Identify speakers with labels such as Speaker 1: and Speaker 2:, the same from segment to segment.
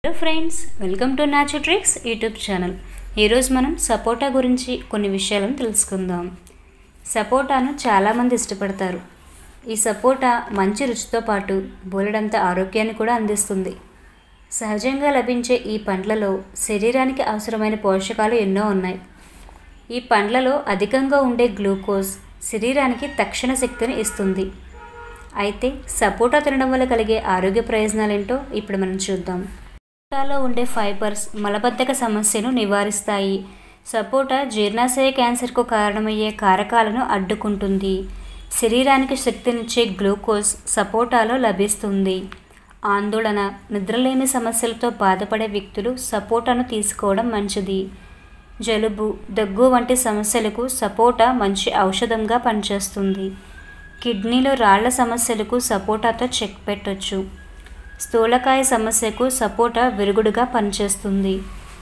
Speaker 1: hello friends welcome to న్యాచుట్రిక్స్ YouTube channel ఈరోజు మనం సపోటా గురించి కొన్ని విషయాలను తెలుసుకుందాం సపోటాను చాలామంది ఇష్టపడతారు ఈ సపోటా మంచి రుచితో పాటు బోలెడంత ఆరోగ్యాన్ని కూడా అందిస్తుంది సహజంగా లభించే ఈ పండ్లలో శరీరానికి అవసరమైన పోషకాలు ఎన్నో ఉన్నాయి ఈ పండ్లలో అధికంగా ఉండే గ్లూకోజ్ శరీరానికి తక్షణ శక్తిని ఇస్తుంది అయితే సపోటా తినడం వల్ల కలిగే ఆరోగ్య ప్రయోజనాలు ఏంటో ఇప్పుడు మనం చూద్దాం సపోటాలో ఉండే ఫైబర్స్ మలబద్ధక సమస్యను నివారిస్తాయి సపోటా జీర్ణాశయ క్యాన్సర్కు కారణమయ్యే కారకాలను అడ్డుకుంటుంది శరీరానికి శక్తినిచ్చే గ్లూకోజ్ సపోటాలో లభిస్తుంది ఆందోళన నిద్రలేమి సమస్యలతో బాధపడే వ్యక్తులు సపోటాను తీసుకోవడం మంచిది జలుబు దగ్గు వంటి సమస్యలకు సపోటా మంచి ఔషధంగా పనిచేస్తుంది కిడ్నీలో రాళ్ల సమస్యలకు సపోటాతో చెక్ పెట్టొచ్చు స్థూలకాయ సమస్యకు సపోటా విరుగుడుగా పనిచేస్తుంది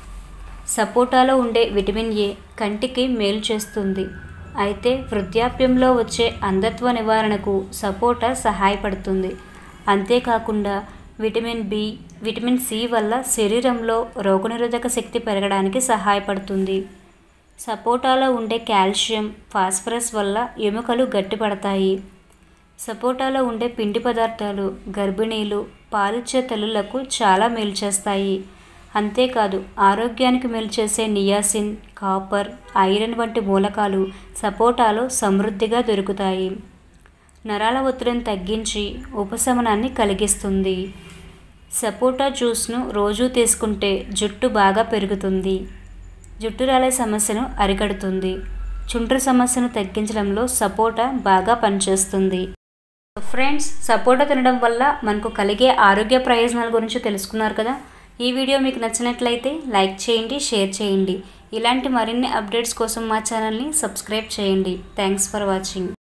Speaker 1: సపోటాలో ఉండే విటమిన్ ఏ కంటికి మేలు చేస్తుంది అయితే వృద్ధాప్యంలో వచ్చే అంధత్వ నివారణకు సపోటా సహాయపడుతుంది అంతేకాకుండా విటమిన్ బి విటమిన్ సి వల్ల శరీరంలో రోగనిరోధక శక్తి పెరగడానికి సహాయపడుతుంది సపోటాలో ఉండే కాల్షియం ఫాస్ఫరస్ వల్ల ఎముకలు గట్టిపడతాయి సపోటాలో ఉండే పిండి పదార్థాలు గర్భిణీలు పాలిచ్చే తల్లులకు చాలా మేలు చేస్తాయి అంతేకాదు ఆరోగ్యానికి మేలు చేసే నియాసిన్ కాపర్ ఐరన్ వంటి మూలకాలు సపోటాలో సమృద్ధిగా దొరుకుతాయి నరాల ఒత్తిడిని తగ్గించి ఉపశమనాన్ని కలిగిస్తుంది సపోటా జ్యూస్ను రోజూ తీసుకుంటే జుట్టు బాగా పెరుగుతుంది జుట్టు రాలే సమస్యను అరికడుతుంది చుండ్రు సమస్యను తగ్గించడంలో సపోటా బాగా పనిచేస్తుంది ఫ్రెండ్స్ సపోటా తినడం వల్ల మనకు కలిగే ఆరోగ్య ప్రయోజనాల గురించి తెలుసుకున్నారు కదా ఈ వీడియో మీకు నచ్చినట్లయితే లైక్ చేయండి షేర్ చేయండి ఇలాంటి మరిన్ని అప్డేట్స్ కోసం మా ఛానల్ని సబ్స్క్రైబ్ చేయండి థ్యాంక్స్ ఫర్ వాచింగ్